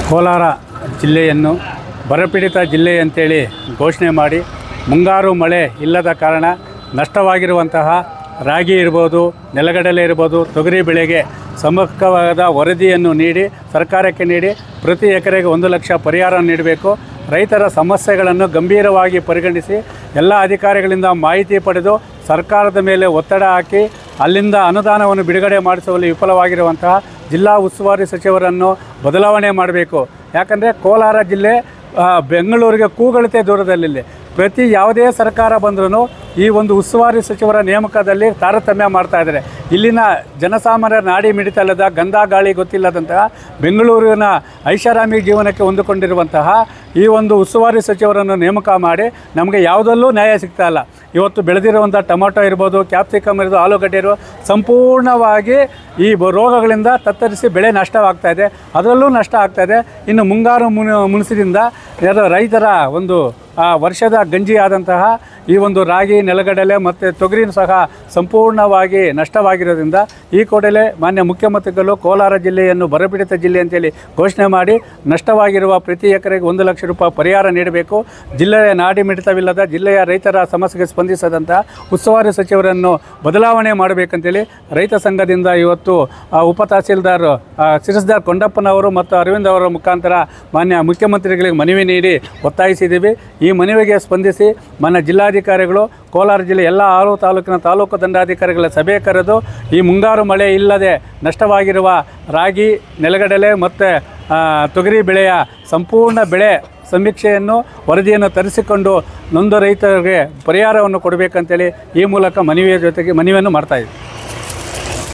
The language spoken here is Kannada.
ಕೋಲಾರ ಜಿಲ್ಲೆಯನ್ನು ಬರಪೀಡಿತ ಜಿಲ್ಲೆ ಅಂತೇಳಿ ಘೋಷಣೆ ಮಾಡಿ ಮುಂಗಾರು ಮಳೆ ಇಲ್ಲದ ಕಾರಣ ನಷ್ಟವಾಗಿರುವಂತಹ ರಾಗಿ ಇರ್ಬೋದು ನೆಲಗಡಲೆ ಇರ್ಬೋದು ತೊಗರಿ ಬೆಳೆಗೆ ಸಮಗ್ರವಾದ ವರದಿಯನ್ನು ನೀಡಿ ಸರ್ಕಾರಕ್ಕೆ ನೀಡಿ ಪ್ರತಿ ಎಕರೆಗೆ ಒಂದು ಲಕ್ಷ ಪರಿಹಾರ ನೀಡಬೇಕು ರೈತರ ಸಮಸ್ಯೆಗಳನ್ನು ಗಂಭೀರವಾಗಿ ಪರಿಗಣಿಸಿ ಎಲ್ಲ ಅಧಿಕಾರಿಗಳಿಂದ ಮಾಹಿತಿ ಪಡೆದು ಸರ್ಕಾರದ ಮೇಲೆ ಒತ್ತಡ ಹಾಕಿ ಅಲ್ಲಿಂದ ಅನುದಾನವನ್ನು ಬಿಡುಗಡೆ ಮಾಡಿಸುವಲ್ಲಿ ವಿಫಲವಾಗಿರುವಂತಹ ಜಿಲ್ಲಾ ಉಸ್ತುವಾರಿ ಸಚಿವರನ್ನು ಬದಲಾವಣೆ ಮಾಡಬೇಕು ಯಾಕಂದರೆ ಕೋಲಾರ ಜಿಲ್ಲೆ ಆ, ಬೆಂಗಳೂರಿಗೆ ಕೂಗಳತೆ ದೂರದಲ್ಲಿದೆ ಪ್ರತಿ ಯಾವುದೇ ಸರ್ಕಾರ ಬಂದ್ರೂ ಈ ಒಂದು ಉಸ್ತುವಾರಿ ಸಚಿವರ ನೇಮಕದಲ್ಲಿ ತಾರತಮ್ಯ ಮಾಡ್ತಾ ಇದ್ದಾರೆ ಇಲ್ಲಿನ ಜನಸಾಮಾನ್ಯರ ನಾಡಿ ಮಿಡಿತಲ್ಲದ ಗಂಧ ಗಾಳಿ ಗೊತ್ತಿಲ್ಲದಂತಹ ಬೆಂಗಳೂರಿನ ಐಷಾರಾಮಿ ಜೀವನಕ್ಕೆ ಹೊಂದಿಕೊಂಡಿರುವಂತಹ ಈ ಒಂದು ಉಸ್ತುವಾರಿ ಸಚಿವರನ್ನು ನೇಮಕ ಮಾಡಿ ನಮಗೆ ಯಾವುದಲ್ಲೂ ನ್ಯಾಯ ಸಿಗ್ತಾ ಇಲ್ಲ ಇವತ್ತು ಬೆಳೆದಿರುವಂಥ ಟೊಮೊಟೊ ಇರ್ಬೋದು ಕ್ಯಾಪ್ಸಿಕಮ್ ಇರ್ಬೋದು ಆಲೂಗಡ್ಡೆ ಇರ್ಬೋದು ಸಂಪೂರ್ಣವಾಗಿ ಈ ಬ- ರೋಗಗಳಿಂದ ತತ್ತರಿಸಿ ಬೆಳೆ ನಷ್ಟವಾಗ್ತಾ ಇದೆ ಅದರಲ್ಲೂ ನಷ್ಟ ಆಗ್ತಾ ಇದೆ ಇನ್ನು ಮುಂಗಾರು ಮುನ ಮುನಿಸಿದಿಂದ ಯಾರು ರೈತರ ಒಂದು ಆ ವರ್ಷದ ಗಂಜಿ ಆದಂತಹ ಈ ಒಂದು ರಾಗಿ ನೆಲಗಡಲೆ ಮತ್ತು ತೊಗರಿನೂ ಸಹ ಸಂಪೂರ್ಣವಾಗಿ ನಷ್ಟವಾಗಿರೋದ್ರಿಂದ ಈ ಕೂಡಲೇ ಮಾನ್ಯ ಮುಖ್ಯಮಂತ್ರಿಗಳು ಕೋಲಾರ ಜಿಲ್ಲೆಯನ್ನು ಬರಪೀಡಿತ ಜಿಲ್ಲೆ ಅಂತೇಳಿ ಘೋಷಣೆ ಮಾಡಿ ನಷ್ಟವಾಗಿರುವ ಪ್ರತಿ ಎಕರೆಗೆ ಒಂದು ಲಕ್ಷ ರೂಪಾಯಿ ಪರಿಹಾರ ನೀಡಬೇಕು ಜಿಲ್ಲೆಯ ನಾಡಿ ಮಿಡಿತವಿಲ್ಲದ ಜಿಲ್ಲೆಯ ರೈತರ ಸಮಸ್ಯೆಗೆ ಸ್ಪಂದಿಸದಂಥ ಉಸ್ತುವಾರಿ ಸಚಿವರನ್ನು ಬದಲಾವಣೆ ಮಾಡಬೇಕಂತೇಳಿ ರೈತ ಸಂಘದಿಂದ ಇವತ್ತು ಆ, ಉಪ ತಹಸೀಲ್ದಾರ್ ಆ, ಸಿರಸ್ದಾರ್ ಕೊಂಡಪ್ಪನವರು ಮತ್ತು ಅರವಿಂದ್ ಅವರ ಮುಖಾಂತರ ಮಾನ್ಯ ಮುಖ್ಯಮಂತ್ರಿಗಳಿಗೆ ಮನವಿ ನೀಡಿ ಒತ್ತಾಯಿಸಿದ್ದೀವಿ ಈ ಮನವಿಗೆ ಸ್ಪಂದಿಸಿ ಮಾನ್ಯ ಜಿಲ್ಲಾಧಿಕಾರಿಗಳು ಕೋಲಾರ ಜಿಲ್ಲೆ ಎಲ್ಲ ಆರು ತಾಲೂಕಿನ ತಾಲೂಕು ದಂಡಾಧಿಕಾರಿಗಳ ಸಭೆ ಕರೆದು ಈ ಮುಂಗಾರು ಮಳೆ ಇಲ್ಲದೆ ನಷ್ಟವಾಗಿರುವ ರಾಗಿ ನೆಲಗಡಲೆ ಮತ್ತು ಆ, ತೊಗರಿ ಬೆಳೆಯ ಸಂಪೂರ್ಣ ಬೆಳೆ ಸಮೀಕ್ಷೆಯನ್ನು ವರದಿಯನ್ನು ತರಿಸಿಕೊಂಡು ನೊಂದ ರೈತರಿಗೆ ಪರಿಹಾರವನ್ನು ಕೊಡಬೇಕಂತೇಳಿ ಈ ಮೂಲಕ ಮನವಿಯ ಜೊತೆಗೆ ಮನವಿಯನ್ನು ಮಾಡ್ತಾಯಿದ್ದೀವಿ